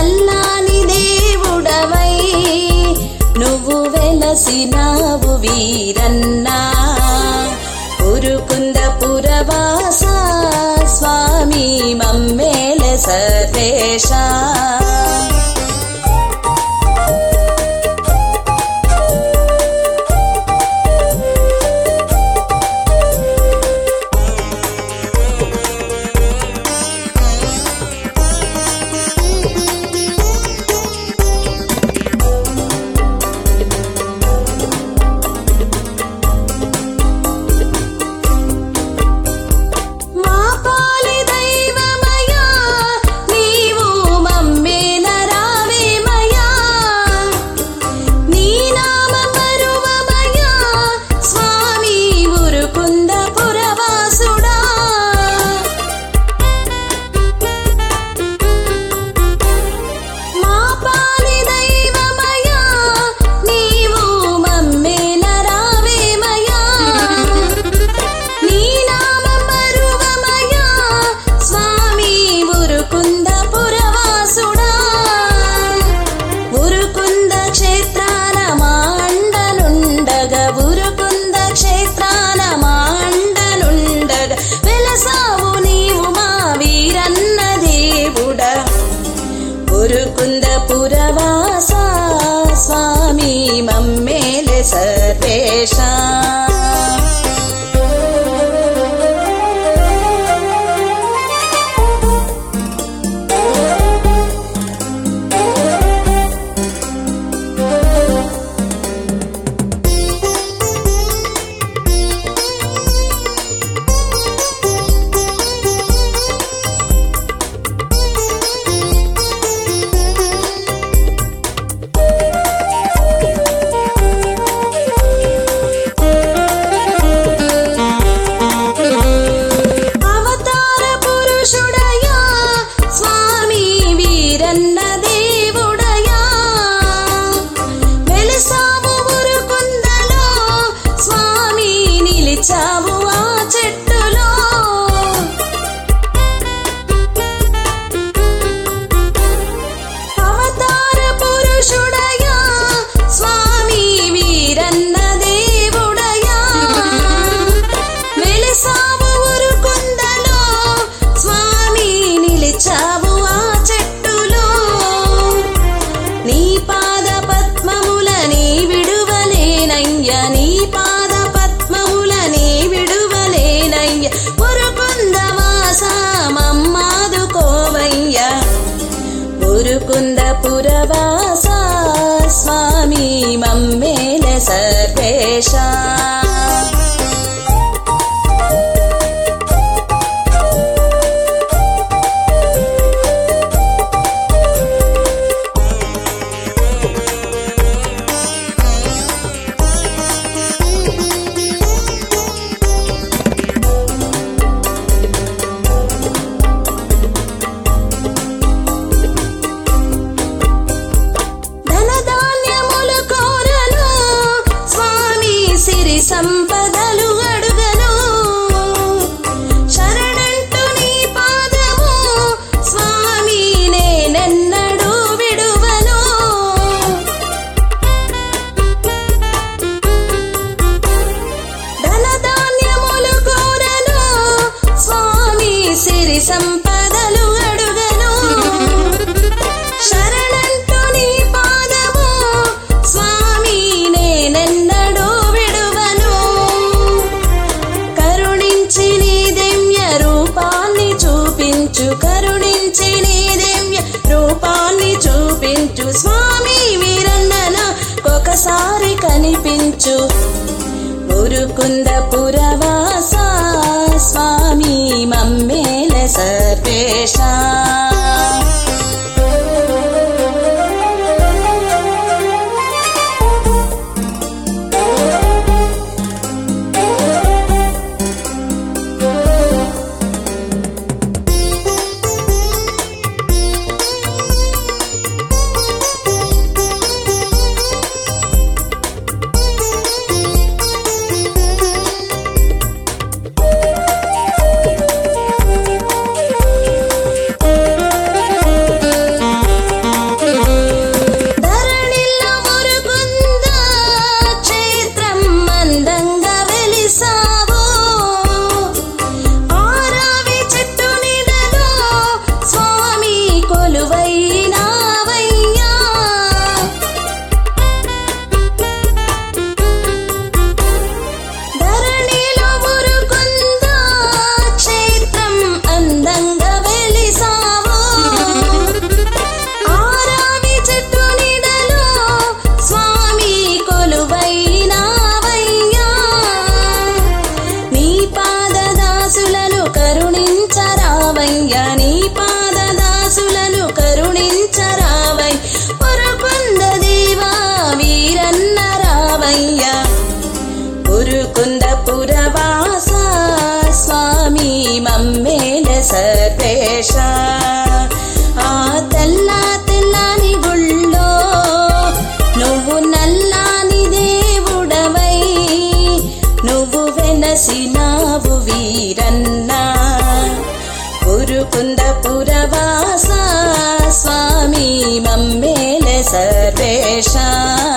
చల్లాని దేవుడవై నువ్వు వెలసినావు వీరన్నా ఉరుకుంద పురవాస స్వామి మమ్మేల సర్వేశ మా పాలి దైవమయా నీవు మమ్మేల రావేమయా నీ నామ మరువమయా స్వామి ఉరుకుంద పురవాసుడా మా పాలి దైవమయా నీవు మమ్మేల రావేమయా నీ నామం మరువమయా స్వామి ఉరుకుంద పురవాసుడా ఉరుకుంద క్షేత్రాన మాండనుండగ ఉరుకుంద క్షేత్రాన మాండనుండగ వెలసావు నీవు మా వీరన్న దేవుడ ఉరుకుంద పురవాస స్వామి మమ్మేలె సర్వేశా అవతార పురుషుడయా స్వామి వీరన్న దేవుడయా వెలసావు ఉరుకుందలో స్వామి నిలిచావు ఆ చెట్టులో అవతార పురుషుడయా స్వామి వీరన్న దేవుడయా వెలిసావు ఉరుకుందలో స్వామి నిలిచావు ఆ చెట్టులో నీ పాద పద్మముల నీ విడువలేనయ్య నీ పాద పద్మముల నీ విడువలేనయ్య ఉరుకుంద వాస మమ్మాదుకోవయ్య ఉరుకుంద పురవాస స్వామి మమ్మేల సర్వేశ ధనధాన్యములు కోరను స్వామి సిరి సంపదలు అడుగను శరణంటు నీ పాదము స్వామి నేనెన్నడూ విడువను ధనధాన్యములు కోరను స్వామి సిరి సంపదలు అడుగను శరణంటు నీ పాదము స్వామి నేనెన్నడూ విడువను కరుణించి నీ దివ్య రూపాన్ని చూపించు కరుణించి నీ దివ్య రూపాన్ని చూపించు స్వామి వీరన్నన ఒకసారి కనిపించు మురుకుంద పురవాస స్వామి మమ్మేల సర్వేశ వెంకటేశ